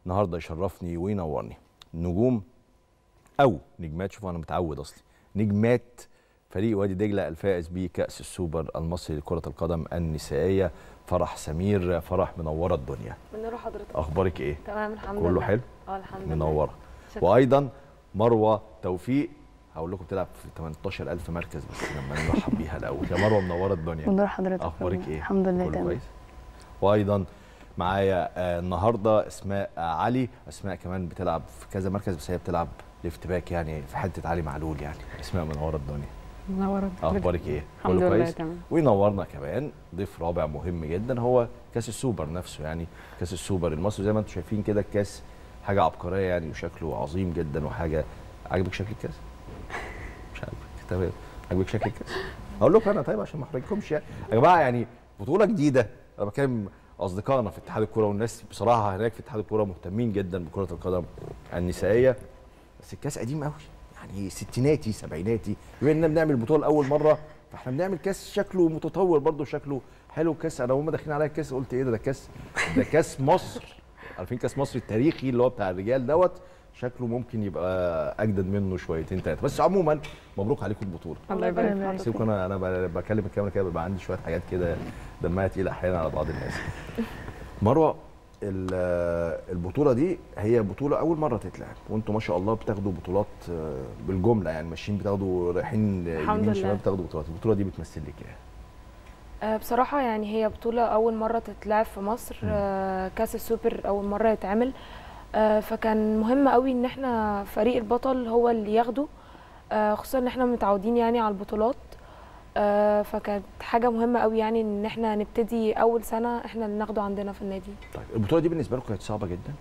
النهارده يشرفني وينورني نجوم او نجمات شوفوا انا متعود اصلي نجمات فريق وادي دجله الفائز بكاس السوبر المصري لكره القدم النسائيه فرح سمير فرح منوره الدنيا منور حضرتك اخبارك ايه تمام الحمد كله لله حلو اه الحمد لله منوره شكراً. وايضا مروه توفيق هقول لكم بتلعب في 18000 مركز بس لما نرحب بيها الاول يا مروه منوره الدنيا منور حضرتك اخبارك ايه الحمد لله كله تمام كويس وايضا معايا آه، النهارده اسماء آه، علي اسماء كمان بتلعب في كذا مركز بس هي بتلعب ليفت باك يعني في حته علي معلول يعني اسماء منوره الدنيا منورة اخبارك ايه الحمد كله لله كويس تمام وينورنا كمان ضيف رابع مهم جدا هو كاس السوبر نفسه يعني كاس السوبر المصري زي ما انتم شايفين كده الكاس حاجه عبقريه يعني وشكله عظيم جدا وحاجه عاجبك شكل الكاس مش عاجبك تمام عاجبك شكل الكاس هقول لكم انا طيب عشان ما احرجكمش يعني يا جماعه يعني بطوله جديده انا بكلم اصدقائنا في اتحاد الكوره والناس بصراحه هناك في اتحاد الكوره مهتمين جدا بكره القدم النسائيه بس الكاس قديم قوي يعني ستيناتي سبعيناتي بما اننا بنعمل البطوله لاول مره فاحنا بنعمل كاس شكله متطور برضه شكله حلو كاس انا وهم داخلين عليا الكاس قلت ايه ده ده كاس ده كاس مصر عارفين كاس مصر التاريخي اللي هو بتاع الرجال دوت شكله ممكن يبقى اجدد منه شويتين ثلاثه بس عموما مبروك عليكم البطوله الله يبارك الله فيك يبارك سيبكم انا انا ب- بكلم الكاميرا كده بيبقى عندي شويه حاجات كده دمها تقيله احيانا على بعض الناس مروه ال- البطوله دي هي بطوله اول مره تتلعب وانتم ما شاء الله بتاخدوا بطولات آه، بالجمله يعني ماشيين بتاخدوا رايحين الحمد يمين لله. شمال بتاخدوا بطولات البطوله دي بتمثل لك ايه آه بصراحة يعني هي بطولة أول مرة تتلعب في مصر مم. آه كأس السوبر أول مرة يتعمل آه فكان مهم قوي إن احنا فريق البطل هو اللي ياخده آه خصوصا إن احنا متعودين يعني على البطولات آه فكانت حاجة مهمة قوي يعني إن احنا نبتدي أول سنة احنا اللي ناخده عندنا في النادي طيب البطوله دي بالنسبه لكم كانت صعبه جدا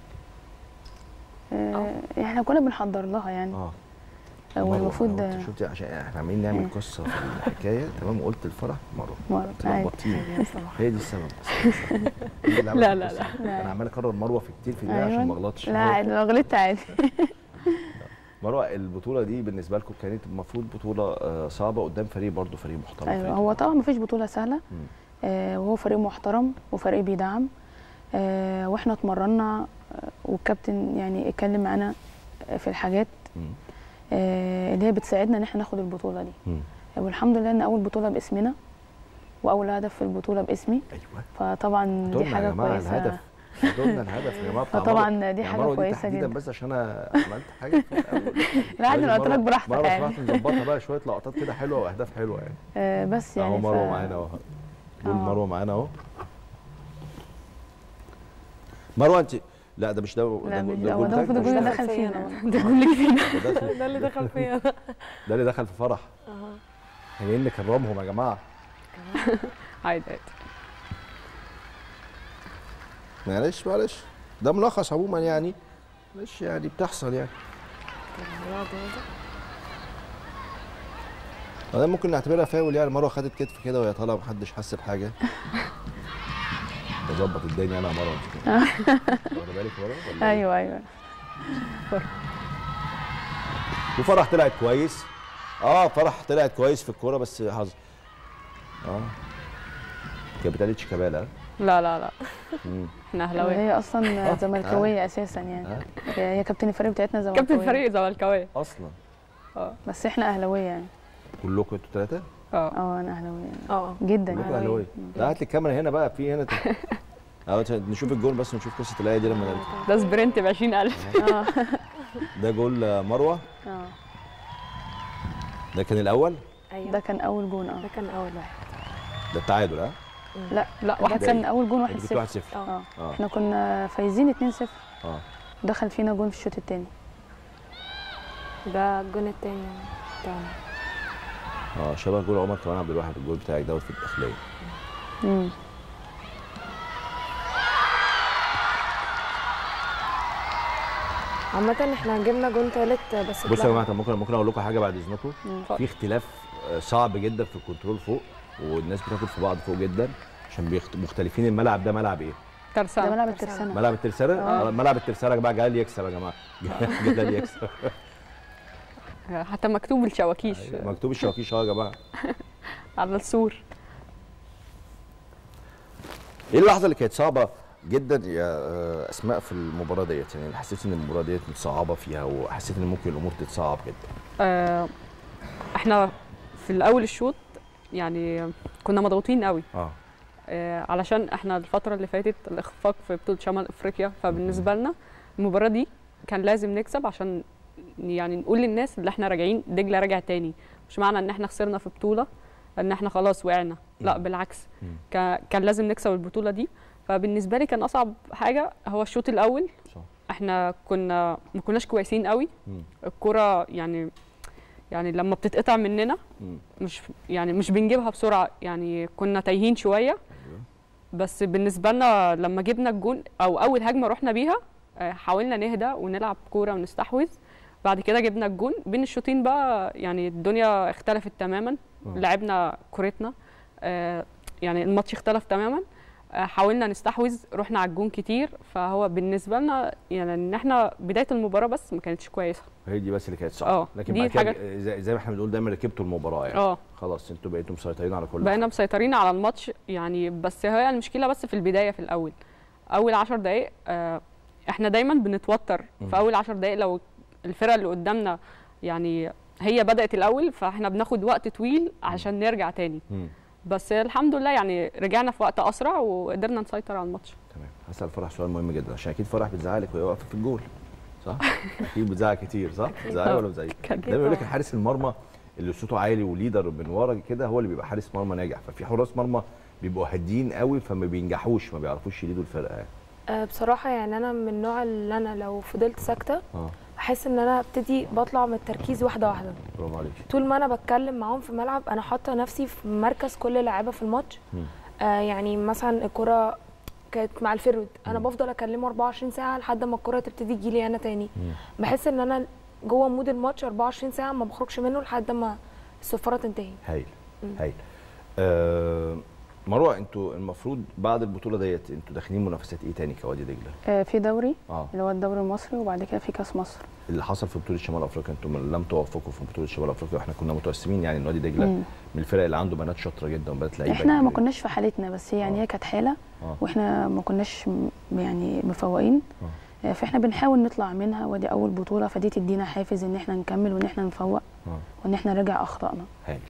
آه احنا كنا بنحضر لها يعني اه هو مروة، المفروض أنا قلت- شفتي عشان احنا عمالين نعمل مم. قصه في الحكايه تمام وقلت الفرح مره مرة عادي. تلخبطتيني هي دي السبب هي اللي عملت لا، لا، القصة. لا. انا عمال اكرر مروه في كتير في دماغي عشان ما أيوة. اغلطش لا عادي لو غلطت عادي مروه البطوله دي بالنسبه لكم كانت المفروض بطوله آه، صعبه قدام فريق برضه فريق محترم ايوه فريق هو طبعا مفيش بطولة سهلة مم. آه وهو فريق محترم وفريق بيدعم آه واحنا اتمرنا آه والكابتن يعني اتكلم معانا آه، في الحاجات مم. آه اللي هي بتساعدنا ان احنا ناخد البطولة دي مم. والحمد لله ان اول بطولة باسمنا واول هدف في البطولة باسمي ايوه فطبعا دي قلنا يا حاجة جماعه كويسة الهدف قلنا الهدف يا جماعه بتاع فطبعا مروة. دي يا حاجة مروة كويسة تحديدا جدا بس عشان انا عملت حاجه في الأول. لا عادي لازم انا قلت لك مرة- براحتك مره يعني صراحه نظبطها بقى شويه لقطات كده حلوه واهداف حلوه يعني آه بس يعني اهو مروه ف- معانا اهو دول آه. مروه معانا اهو مروه انت لا ده مش ده لا ده مش ده ده هو جول ده بتاعك؟ المفروض الجول ده اللي دخل فينا. فينا ده كل فينا ده ده- ده اللي دخل فيا ده اللي دخل في فرح احنا جايين نكرمهم يا جماعه عادي عادي معلش معلش ده ملخص عموما يعني مش يعني بتحصل يعني ده ممكن نعتبرها فاول يعني مروه خدت كتف كده وهي طالعه محدش حس بحاجه بظبط الدنيا انا يا مروه واخده بالك يا مروه ولا إيه؟ ايوه ايوه وفرح طلعت كويس اه فرح طلعت كويس في الكوره بس حظ اه كانت بتقلدش كبالة ها؟ لا لا لا مم. احنا اهلاويه هي آه. اصلا زملكاويه اساسا يعني آه. هي هي كابتن الفريق بتاعتنا زملكاويه كابتن فريق زملكاويه اصلا بس احنا اهلاويه يعني كلكم انتوا ثلاثه اه اه انا اهلاويه يعني. اه جدا كلكم يعني. اهلاويه لا هات لي الكاميرا هنا بقى في هنا ت- اهو عشان نشوف الجول بس ونشوف قصه الايه دي لما نرجع ده سبرنت ب 20000 اه ده جول آه، مروه اه ده كان الاول ايوه ده كان اول جون اه ده كان أول واحد ده التعادل ها لا لا ده واحد كان اول جون 1-0 انت كنت 1 0 اه اه احنا كنا فايزين 2-0 اه دخل فينا جون في الشوط الثاني ده الجون التاني بتاعنا اه شبه جول عمر كمان عبد الواحد الجول بتاعك دوت في الداخليه امم عامة احنا جبنا جون تالت بس بصوا يا اتلغى. جماعه طب ممكن ممكن اقول لكم حاجه بعد اذنكم في اختلاف آه، صعب جدا في الكنترول فوق والناس بتاكل في بعض فوق جدا عشان بيخت- مختلفين الملعب ده ملعب ايه؟ ده ترسانة ملعب ترسانة. الترسانة ملعب الترسانة؟ آه. آه. ملعب الترسانة يا جماعه جلال يكسب يا جماعه جلال يكسب حتى مكتوب الشواكيش مكتوب الشواكيش اهو يا جماعه على السور ايه اللحظه اللي كانت صعبه جدا يا آه، اسماء في المباراه ديت يعني حسيت ان المباراه ديت متصعبه فيها وحسيت ان ممكن الامور تتصعب جدا آه، احنا في الاول الشوط يعني كنا مضغوطين قوي اه آه، علشان احنا الفتره اللي فاتت الاخفاق في بطوله شمال افريقيا فبالنسبه لنا المباراه دي كان لازم نكسب عشان يعني نقول للناس اللي احنا راجعين دجله راجع تاني مش معنى ان احنا خسرنا في بطوله ان احنا خلاص وقعنا لا مم. بالعكس مم. كا- كان لازم نكسب البطوله دي فبالنسبه لي كان اصعب حاجه هو الشوط الاول صح احنا كنا ما كناش كويسين قوي مم. الكرة يعني يعني لما بتتقطع مننا مم. مش يعني مش بنجيبها بسرعة يعني كنا تايهين شوية أيوة. بس بالنسبة لنا لما جبنا الجون أو أول هجمة رحنا بيها آه، حاولنا نهدى ونلعب كورة ونستحوذ بعد كده جبنا الجون بين الشوطين بقى يعني الدنيا اختلفت تماما آه. لعبنا كورتنا آه، يعني الماتش اختلف تماما آه، حاولنا نستحوذ رحنا على الجون كتير فهو بالنسبة لنا يعني ان احنا بداية المباراة بس ما كانتش كويسة هي دي بس اللي كانت صعبه اه، لكن دي بعد كده الحاجة- زي, زي ما احنا بنقول دايما ركبتوا المباراه يعني اه خلاص انتوا بقيتوا مسيطرين على كل بقينا حاجة. مسيطرين على الماتش يعني بس هي المشكله بس في البدايه في الاول اول عشر دقائق آه، احنا دايما بنتوتر مم. في اول عشر دقائق لو الفرقه اللي قدامنا يعني هي بدات الاول فاحنا بناخد وقت طويل عشان نرجع تاني مم. بس الحمد لله يعني رجعنا في وقت اسرع وقدرنا نسيطر على الماتش تمام هسال فرح سؤال مهم جدا عشان اكيد فرح بتزعلك وهي واقفه في الجول صح؟ اكيد بتزعل كتير صح؟ بتزعلي ولا بتزعلي؟ كان دايما يقول لك طبعاً. حارس المرمى اللي صوته عالي وليدر من ورا كده هو اللي بيبقى حارس مرمى ناجح ففي حراس مرمى بيبقوا هاديين قوي فما بينجحوش ما بيعرفوش يليدوا الفرقه يعني آه، بصراحه يعني انا من النوع اللي انا لو فضلت ساكته اه احس ان انا ابتدي بطلع من التركيز واحده واحده برافو عليك طول ما انا بتكلم معاهم في الملعب انا حاطه نفسي في مركز كل لاعيبه في الماتش مم. آه يعني مثلا الكره كانت مع الفرود انا مم. بفضل اكلمه 24 ساعه لحد ما الكره تبتدي تجيلي انا تاني مم. بحس ان انا جوه مود الماتش 24 ساعه ما بخرجش منه لحد ما الصفاره تنتهي هايل مم. هايل آه مروه انتوا المفروض بعد البطوله ديت انتوا داخلين منافسات ايه تاني كوادي دجله؟ آه، في دوري اه اللي هو الدوري المصري وبعد كده في كاس مصر اللي حصل في بطوله شمال افريقيا انتم لم توفقوا في بطوله شمال افريقيا واحنا كنا متوسمين يعني ان وادي دجله مم. من الفرق اللي عنده بنات شاطره جدا وبنات لعيبه احنا ما كبيرة. كناش في حالتنا بس يعني آه. هي كانت حاله اه واحنا ما كناش م- يعني مفوقين اه آه، فاحنا بنحاول نطلع منها ودي اول بطوله فدي تدينا حافز ان احنا نكمل وان احنا نفوق اه وان احنا نرجع اخطائنا هايل